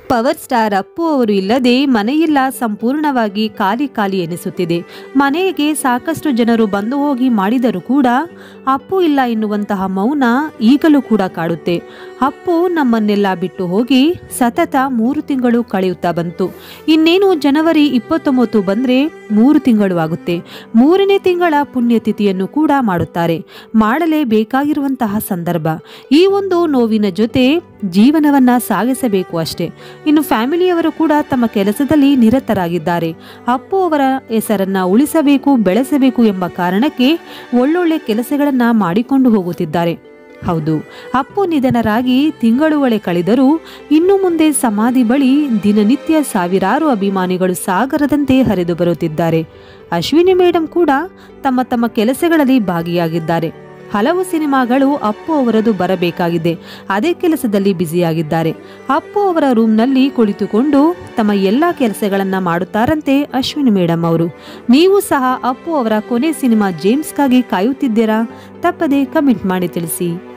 power star Appu ಅವರು ಇಲ್ಲದೆ ಮನೆಯೆಲ್ಲ ಸಂಪೂರ್ಣವಾಗಿ ಖಾಲಿ ಖಾಲಿ ಎನಿಸುತ್ತಿದೆ ಮನೆಗೆ ಸಾಕಷ್ಟು ಜನರು ಬಂದು ಹೋಗಿ ಮಾಡಿದರೂ ಕೂಡ ಅಪ್ಪು ಇಲ್ಲ ಎನ್ನುವಂತಹ ಮೌನ ಈಗಲೂ ಕೂಡ ಕಾಡುತ್ತೆ ಅಪ್ಪು ನಮ್ಮನ್ನೆಲ್ಲ ಬಿಟ್ಟು ಹೋಗಿ ಸತತ ಮೂರು ತಿಂಗಳು ಕಳೆಯುತ್ತಾ ಬಂತು ಇನ್ನೇನು ಜನವರಿ ಇಪ್ಪತ್ತೊಂಬತ್ತು ಬಂದ್ರೆ ಮೂರು ತಿಂಗಳು ಆಗುತ್ತೆ ಮೂರನೇ ತಿಂಗಳ ಪುಣ್ಯತಿಥಿಯನ್ನು ಕೂಡ ಮಾಡುತ್ತಾರೆ ಮಾಡಲೇಬೇಕಾಗಿರುವಂತಹ ಸಂದರ್ಭ ಈ ಒಂದು ನೋವಿನ ಜೊತೆ ಜೀವನವನ್ನ ಸಾಗಿಸಬೇಕು ಅಷ್ಟೇ ಇನ್ನು ಫ್ಯಾಮಿಲಿಯವರು ಕೂಡ ತಮ್ಮ ಕೆಲಸದಲ್ಲಿ ನಿರತರಾಗಿದ್ದಾರೆ ಅಪ್ಪು ಅವರ ಹೆಸರನ್ನ ಉಳಿಸಬೇಕು ಬೆಳೆಸಬೇಕು ಎಂಬ ಕಾರಣಕ್ಕೆ ಒಳ್ಳೊಳ್ಳೆ ಕೆಲಸಗಳನ್ನ ಮಾಡಿಕೊಂಡು ಹೋಗುತ್ತಿದ್ದಾರೆ ಹೌದು ಅಪ್ಪು ನಿಧನರಾಗಿ ತಿಂಗಳುಗಳೇ ಕಳೆದರೂ ಇನ್ನು ಮುಂದೆ ಸಮಾಧಿ ಬಳಿ ದಿನನಿತ್ಯ ಸಾವಿರಾರು ಅಭಿಮಾನಿಗಳು ಸಾಗರದಂತೆ ಹರಿದು ಬರುತ್ತಿದ್ದಾರೆ ಅಶ್ವಿನಿ ಮೇಡಮ್ ಕೂಡ ತಮ್ಮ ತಮ್ಮ ಕೆಲಸಗಳಲ್ಲಿ ಭಾಗಿಯಾಗಿದ್ದಾರೆ ಹಲವು ಸಿನಿಮಾಗಳು ಅಪ್ಪು ಅವರದು ಬರಬೇಕಾಗಿದೆ ಅದೇ ಕೆಲಸದಲ್ಲಿ ಬ್ಯುಸಿಯಾಗಿದ್ದಾರೆ ಅಪ್ಪು ಅವರ ರೂಮ್ನಲ್ಲಿ ಕುಳಿತುಕೊಂಡು ತಮ್ಮ ಎಲ್ಲ ಕೆಲಸಗಳನ್ನ ಮಾಡುತ್ತಾರಂತೆ ಅಶ್ವಿನಿ ಮೇಡಮ್ ಅವರು ನೀವು ಸಹ ಅಪ್ಪು ಅವರ ಕೊನೆ ಸಿನಿಮಾ ಜೇಮ್ಸ್ಗಾಗಿ ಕಾಯುತ್ತಿದ್ದೀರಾ ತಪ್ಪದೆ ಕಮೆಂಟ್ ಮಾಡಿ ತಿಳಿಸಿ